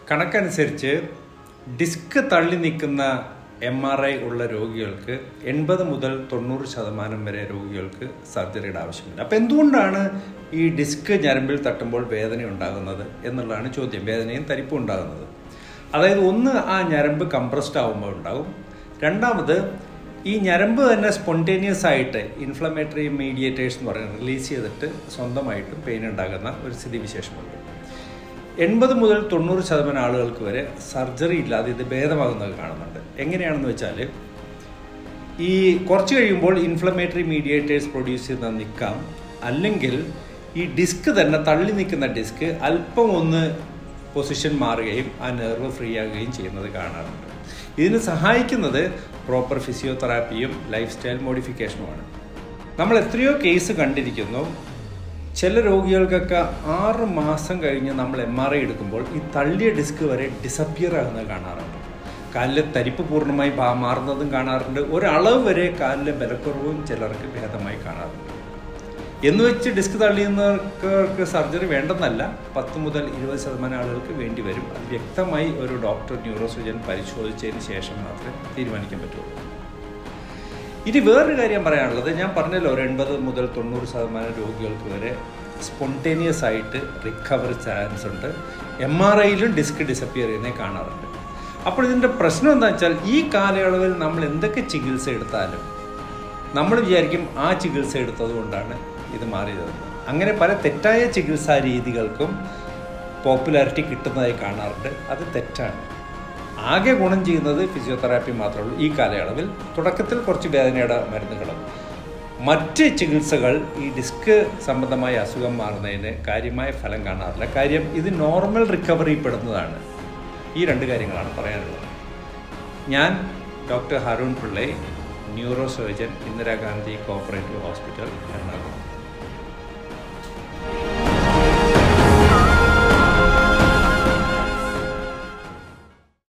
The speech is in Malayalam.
കണക്കനുസരിച്ച് ഡിസ്ക് തള്ളി നിൽക്കുന്ന എം ആർ ഐ ഉള്ള രോഗികൾക്ക് എൺപത് മുതൽ തൊണ്ണൂറ് ശതമാനം വരെ രോഗികൾക്ക് സർജറിയുടെ ആവശ്യമില്ല അപ്പം എന്തുകൊണ്ടാണ് ഈ ഡിസ്ക് ഞരമ്പിൽ തട്ടുമ്പോൾ വേദന ഉണ്ടാകുന്നത് എന്നുള്ളതാണ് ചോദ്യം വേദനയും തരിപ്പും ഉണ്ടാകുന്നത് അതായത് ഒന്ന് ആ ഞരമ്പ് കംപ്രസ്ഡ് ആകുമ്പോൾ ഉണ്ടാകും രണ്ടാമത് ഈ ഞരമ്പ് തന്നെ സ്പോണ്ടേനിയസ് ആയിട്ട് ഇൻഫ്ലമേറ്ററി മീഡിയേറ്റേഴ്സ് എന്ന് പറയുന്നത് റിലീസ് ചെയ്തിട്ട് സ്വന്തമായിട്ടും പെയിൻ ഉണ്ടാകുന്ന ഒരു സ്ഥിതിവിശേഷമുണ്ട് എൺപത് മുതൽ തൊണ്ണൂറ് ശതമാനം ആളുകൾക്ക് വരെ സർജറി ഇല്ലാതെ ഇത് ഭേദമാകുന്നത് കാണുന്നുണ്ട് എങ്ങനെയാണെന്ന് വെച്ചാൽ ഈ കുറച്ച് കഴിയുമ്പോൾ ഇൻഫ്ലമേറ്ററി മീഡിയേറ്റേഴ്സ് പ്രൊഡ്യൂസ് ചെയ്യുന്ന നിൽക്കാം അല്ലെങ്കിൽ ഈ ഡിസ്ക് തന്നെ തള്ളി നിൽക്കുന്ന ഡിസ്ക് അല്പം ഒന്ന് പൊസിഷൻ മാറുകയും ആ നെർവ് ഫ്രീ ആകുകയും ചെയ്യുന്നത് കാണാറുണ്ട് ഇതിന് സഹായിക്കുന്നത് പ്രോപ്പർ ഫിസിയോതെറാപ്പിയും ലൈഫ് സ്റ്റൈൽ മോഡിഫിക്കേഷനുമാണ് നമ്മൾ എത്രയോ കേസ് കണ്ടിരിക്കുന്നു ചില രോഗികൾക്കൊക്കെ ആറ് മാസം കഴിഞ്ഞ് നമ്മൾ എം ആർ ഐ എടുക്കുമ്പോൾ ഈ തള്ളിയ ഡിസ്ക് വരെ ഡിസപ്പിയർ ആകുന്നത് കാണാറുണ്ട് കാലിലെ തരിപ്പ് പൂർണ്ണമായി ഭാ- മാറുന്നതും കാണാറുണ്ട് ഒരളവ് വരെ കാലിലെ ബലക്കുറവും ചിലർക്ക് ഭേദമായി കാണാറുണ്ട് എന്ന് വെച്ച് ഡിസ്ക് തള്ളിയുന്നവർക്ക് സർജറി വേണ്ടെന്നല്ല പത്ത് മുതൽ ഇരുപത് ശതമാനം ആളുകൾക്ക് വേണ്ടി വരും അത് വ്യക്തമായി ഒരു ഡോക്ടർ ന്യൂറോ സർജൻ പരിശോധിച്ചതിന് ശേഷം മാത്രമേ തീരുമാനിക്കാൻ പറ്റുള്ളൂ ഇനി വേറൊരു കാര്യം പറയാനുള്ളത് ഞാൻ പറഞ്ഞല്ലോ ഒരു എൺപത് മുതൽ തൊണ്ണൂറ് ശതമാനം രോഗികൾക്ക് വരെ സ്പോണ്ടേനിയസ് ആയിട്ട് റിക്കവർ ചാൻസ് ഉണ്ട് എം ആർ ഐയിലും ഡിസ്ക് ഡിസപ്പിയർ ചെയ്യുന്നേ കാണാറുണ്ട് അപ്പോൾ ഇതിൻ്റെ പ്രശ്നം എന്താ വെച്ചാൽ ഈ കാലയളവിൽ നമ്മൾ എന്തൊക്കെ ചികിത്സ എടുത്താലും നമ്മൾ വിചാരിക്കും ആ ചികിത്സ എടുത്തത് കൊണ്ടാണ് ഇത് മാറിയതെന്ന് അങ്ങനെ പല തെറ്റായ ചികിത്സാ രീതികൾക്കും പോപ്പുലാരിറ്റി കിട്ടുന്നതായി കാണാറുണ്ട് അത് തെറ്റാണ് ആകെ ഗുണം ചെയ്യുന്നത് ഫിസിയോതെറാപ്പി മാത്രമേ ഉള്ളൂ ഈ കാലയളവിൽ തുടക്കത്തിൽ കുറച്ച് വേദനയുടെ മരുന്നുകളും മറ്റ് ചികിത്സകൾ ഈ ഡിസ്ക് സംബന്ധമായ അസുഖം മാറുന്നതിന് കാര്യമായ ഫലം കാണാറില്ല കാര്യം ഇത് നോർമൽ റിക്കവറി പെടുന്നതാണ് ഈ രണ്ട് കാര്യങ്ങളാണ് പറയാനുള്ളത് ഞാൻ doctor Harun Pillai neurosurgeon Indira Gandhi cooperative hospital Ernakulam